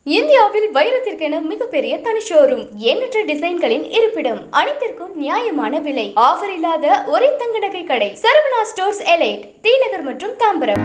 இந்தியாவில் வைரத்திற்கென மிகப்பெரிய தனி ஷோரூம் எண்ணற்ற டிசைன்களின் இருப்பிடம் அனைத்திற்கும் நியாயமான விலை ஆஃபர் இல்லாத ஒரே தங்க நகை கடை Saravana stores elite T Nagar மற்றும் தாம்பரம்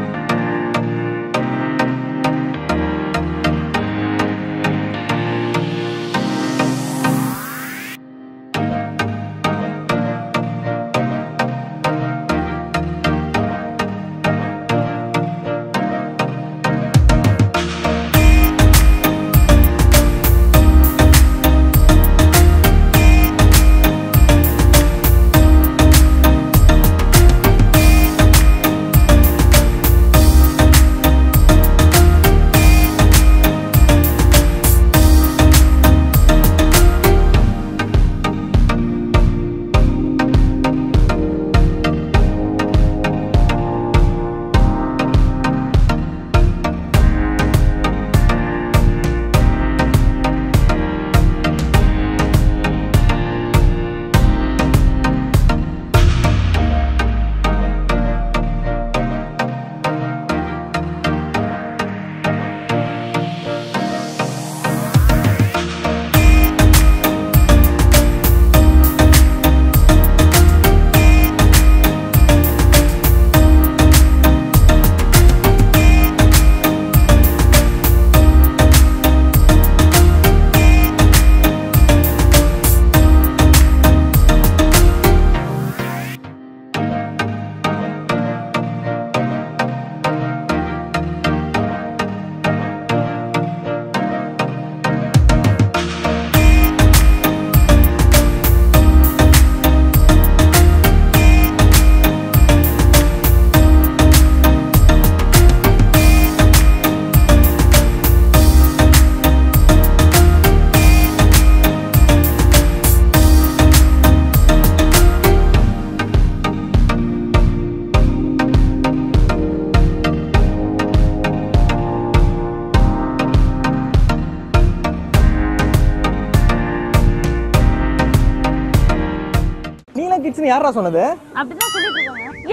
நீலா கிட்ஸ்னு யாரா சொன்னது அப்படிதான் சொல்லிட்டு இருக்காங்க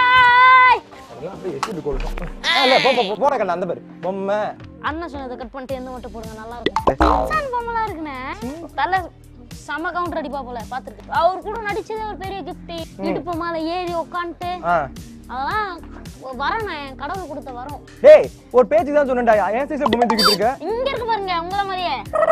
ஏய் அதெல்லாம் அப்படியே எச்சிட்டு கொள்ளும் ஆ, இல்ல போ போ, போ போட கண்ணா அந்த பேர் பொம்மை அண்ணன் சொன்னதை கட் பண்ணிட்டு எந்த மட்டும் போடுங்க நல்லா இருக்கும் இன்சான் பொம்மலா இருக்குண்ணே தலை செம கவுண்டர் அடிப்பா போல பாத்துருக்கு அவர் கூட நடிச்சதே ஒரு பெரிய கிஃப்ட் இடுப்பு மேல ஏறி உட்காந்துட்டு ஆ அதெல்லாம் வரேண்ணே என் கடவுள் கொடுத்த வரோம் டேய் ஒரு பேச்சு தான் சொன்னேன்டா ஏன் சைஸ்ல பொம்மை தூக்கிட்டு இருக்க இங்க இருக்கு பாருங்க உங்கள மாதிரியே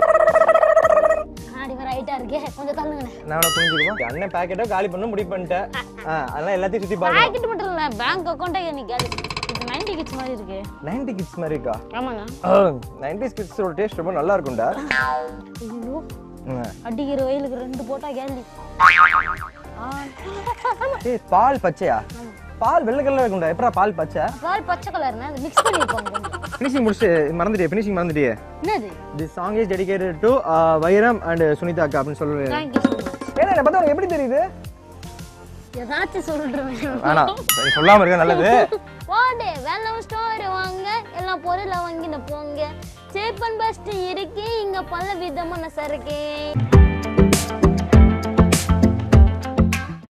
கண்ணாடி வேற ஹைட்டா இருக்கே கொஞ்சம் தள்ளுங்கண்ணே நான் உனக்கு புரிஞ்சுக்குவோம் அண்ணன் பாக்கெட்டை காலி பண்ண முடிவு பண்ணிட்டேன் ஆ, அதெல்லாம் எல்லாத்தையும் சுத்தி பாருங்க பாக்கெட் மட்டும் இல்ல பேங்க் அக்கௌண்ட்டே நிக்காது இது நைன்டி கிட்ஸ் மாதிரி இருக்கு நைன்டி கிட்ஸ் மாதிரி இருக்கா ஆமாங்க நைன்டிஸ் கிட்ஸோட டேஸ்ட் ரொம்ப நல்லா இருக்கும்டா ஐயோ ம். அடிக்கிற வெயிலுக்கு ரெண்டு போட்டா கேள்வி ஏய் பால் பச்சையா பால் வெள்ளை கலர்ல இருக்கும்டா எப்படா பால் பச்சை பால் பச்சை கலர்னா அது மிக்ஸ் பண்ணிருப்பாங்க கொஞ்சம் ஃபினிஷிங் முடிச்சு மறந்துட்டியே ஃபினிஷிங் மறந்துட்டியே என்னது the song is dedicated to Vairam and Sunitha அக்கா அப்படின்னு சொல்லுவேன் தேங்க்யூ ஸோ மச் ஏன்னா பார்த்தா உனக்கு எப்படி தெரியுது ஏதாச்சும் சொல்றேன் வேணாம் நீ சொல்லாம இருக்க நல்லது போடு வெள்ளம் ஸ்டோர் வாங்க எல்லாம் பொருளை வாங்கின போங்க சேப்பன் பஸ்ட் இருக்கு இங்க பல விதமான சரக்கு